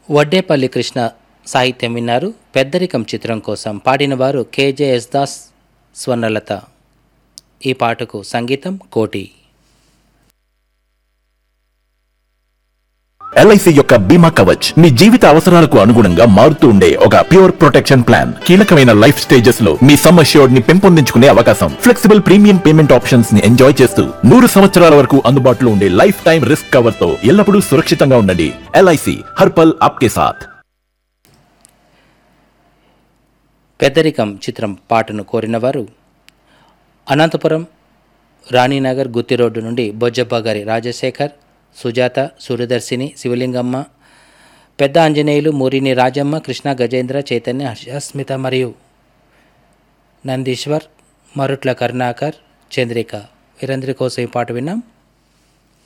వడ్డేపల్లి కృష్ణ సాహిత్యం విన్నారు పెద్దరికం చిత్రం కోసం పాడినవారు కేజేఎస్ దాస్ స్వర్ణలత ఈ పాటకు సంగీతం కోటి ఎల్ఐసి యొక్క బీమా కవచ్ మీ జీవిత అవసరాలకు అనుగుణంగా మారుతూ ఉండే ఒక ప్యూర్ ప్రొటెక్షన్ ప్లాన్ కీలకమైన లైఫ్ స్టేజెస్ లో మీ సమ్ అష్యూర్డ్ ని పెంపొందించుకునే అవకాశం ఫ్లెక్సిబుల్ ప్రీమియం పేమెంట్ ఆప్షన్స్ ని ఎంజాయ్ చేస్తూ నూరు సంవత్సరాల వరకు అందుబాటులో ఉండే లైఫ్ టైం రిస్క్ కవర్ తో ఎల్లప్పుడూ సురక్షితంగా ఉండండి ఎల్ఐసి హర్పల్ ఆప్కే సాథ్ పెద్దరికం చిత్రం పాటను కోరినవారు అనంతపురం రాణీనగర్ గుత్తి రోడ్డు నుండి బొజ్జప్ప గారి రాజశేఖర్ సుజాత సూర్యదర్శిని శివలింగమ్మ పెద్ద ఆంజనేయులు మూరిని రాజమ్మ కృష్ణ గజేంద్ర చైతన్య హర్షస్మిత మరియు నందీశ్వర్ మరుట్ల కరుణాకర్ చంద్రిక వీరందరి కోసం ఈ పాట విన్నాం